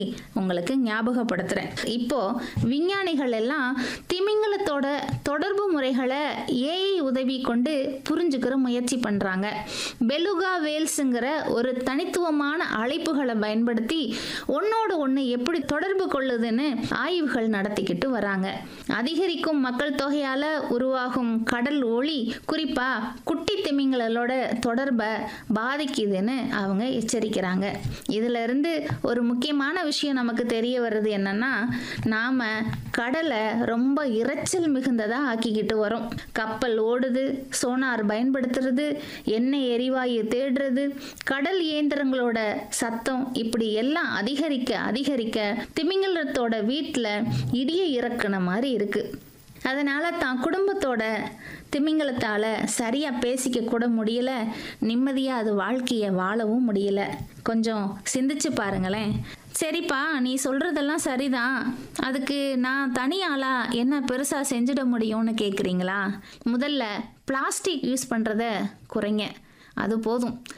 உங்களுக்கு ஞாபகப்படுத்துறேன் இப்போ விஞ்ஞானிகள் எல்லாம் திமிங்கலத்தோட தொடர்பு முறைகளை ஏஐ உதவி கொண்டு புரிஞ்சுக்கிற முயற்சி பண்றாங்க பெலுகா வேல்ஸுங்கிற ஒரு தனித்துவமான அழைப்புகளை பயன்படுத்தி ஒன்னோடு ஒன்று எப்படி தொடர்பு கொள்ளுதுன்னு ஆய்வுகள் நடத்திக்கிட்டு வராங்க அதிகரிக்கும் மக்கள் தொகையால உருவாகும் கடல் ஒளி குறிப்பா குட்டி திமிங்கலோட தொடர்பை பாதிக்குதுன்னு அவங்க எச்சரிக்கிறாங்க இதுல இருந்து ஒரு முக்கியமான விஷயம் நமக்கு தெரிய வருது என்னன்னா நாம கடலை ரொம்ப இரைச்சல் மிகுந்ததா ஆக்கிக்கிட்டு வரோம் கப்பல் ஓடுது சோனார் பயன்படுத்துறது எண்ணெய் எரிவாயு தேடுறது கடல் இயந்திரங்களோட சத்தம் இப்படி எல்லாம் அதிகரிக்க அதிகரிக்க திமிங்கலத்தோட வீட்டில் இடிய இறக்குன மாதிரி இருக்கு அதனால தான் குடும்பத்தோட திமிங்கலத்தால சரியா பேசிக்க கூட முடியல நிம்மதியா அது வாழ்க்கைய வாழவும் முடியல கொஞ்சம் சிந்திச்சு பாருங்களேன் சரிப்பா நீ சொல்றதெல்லாம் சரிதான் அதுக்கு நான் தனியாளா என்ன பெருசா செஞ்சிட முடியும்னு கேக்குறீங்களா முதல்ல பிளாஸ்டிக் யூஸ் பண்றத குறைங்க அது போதும்